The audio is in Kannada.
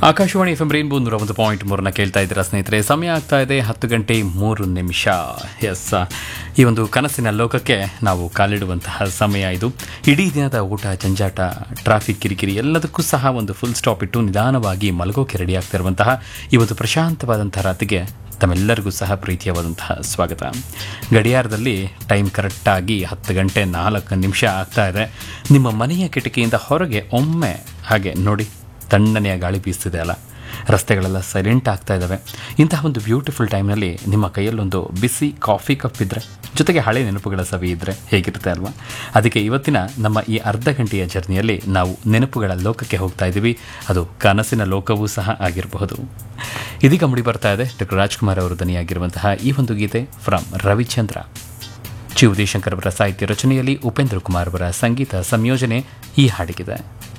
ಆಕಾಶವಾಣಿ ಎಫ್ ಎಂ ರೈನ್ಬೋ ನೂರ ಒಂದು ಪಾಯಿಂಟ್ ಮೂರನ್ನ ಕೇಳ್ತಾ ಇದ್ದೀರಾ ಸ್ನೇಹಿತರೆ ಸಮಯ ಆಗ್ತಾ ಇದೆ ಹತ್ತು ಗಂಟೆ ಮೂರು ನಿಮಿಷ ಎಸ್ ಈ ಒಂದು ಕನಸಿನ ಲೋಕಕ್ಕೆ ನಾವು ಕಾಲಿಡುವಂತಹ ಸಮಯ ಇದು ಇಡೀ ದಿನದ ಊಟ ಜಂಜಾಟ ಟ್ರಾಫಿಕ್ ಕಿರಿಕಿರಿ ಎಲ್ಲದಕ್ಕೂ ಸಹ ಒಂದು ಫುಲ್ ಸ್ಟಾಪ್ ಇಟ್ಟು ನಿಧಾನವಾಗಿ ಮಲಗೋಕೆ ರೆಡಿ ಆಗ್ತಾ ಇರುವಂತಹ ಈ ಒಂದು ಪ್ರಶಾಂತವಾದಂತಹ ರಾತಿಗೆ ತಮ್ಮೆಲ್ಲರಿಗೂ ಸಹ ಪ್ರೀತಿಯವಾದಂತಹ ಸ್ವಾಗತ ಗಡಿಯಾರದಲ್ಲಿ ಟೈಮ್ ಕರೆಕ್ಟಾಗಿ ಹತ್ತು ಗಂಟೆ ನಾಲ್ಕು ನಿಮಿಷ ಆಗ್ತಾ ಇದೆ ನಿಮ್ಮ ಮನೆಯ ಕಿಟಕಿಯಿಂದ ಹೊರಗೆ ಒಮ್ಮೆ ಹಾಗೆ ನೋಡಿ ತಣ್ಣನೆಯ ಗಾಳಿ ಬೀಸ್ತಿದೆ ಅಲ್ಲ ರಸ್ತೆಗಳೆಲ್ಲ ಸೈಲೆಂಟ್ ಆಗ್ತಾ ಇದ್ದಾವೆ ಇಂತಹ ಒಂದು ಬ್ಯೂಟಿಫುಲ್ ಟೈಮ್ನಲ್ಲಿ ನಿಮ್ಮ ಕೈಯಲ್ಲೊಂದು ಬಿಸಿ ಕಾಫಿ ಕಪ್ ಇದ್ದರೆ ಜೊತೆಗೆ ಹಳೆ ನೆನಪುಗಳ ಸವಿ ಇದ್ದರೆ ಹೇಗಿರುತ್ತೆ ಅಲ್ವಾ ಅದಕ್ಕೆ ಇವತ್ತಿನ ನಮ್ಮ ಈ ಅರ್ಧ ಗಂಟೆಯ ಜರ್ನಿಯಲ್ಲಿ ನಾವು ನೆನಪುಗಳ ಲೋಕಕ್ಕೆ ಹೋಗ್ತಾ ಇದ್ದೀವಿ ಅದು ಕನಸಿನ ಲೋಕವೂ ಸಹ ಆಗಿರಬಹುದು ಇದೀಗ ಮುಡಿ ಬರ್ತಾ ಇದೆ ಡಾಕ್ಟರ್ ರಾಜ್ಕುಮಾರ್ ಅವರು ದನಿಯಾಗಿರುವಂತಹ ಈ ಒಂದು ಗೀತೆ ಫ್ರಮ್ ರವಿಚಂದ್ರ ಜಿ ಉದಯಶಂಕರ್ ಅವರ ಸಾಹಿತ್ಯ ರಚನೆಯಲ್ಲಿ ಉಪೇಂದ್ರ ಕುಮಾರ್ ಅವರ ಸಂಗೀತ ಸಂಯೋಜನೆ ಈ ಹಾಡಿಗಿದೆ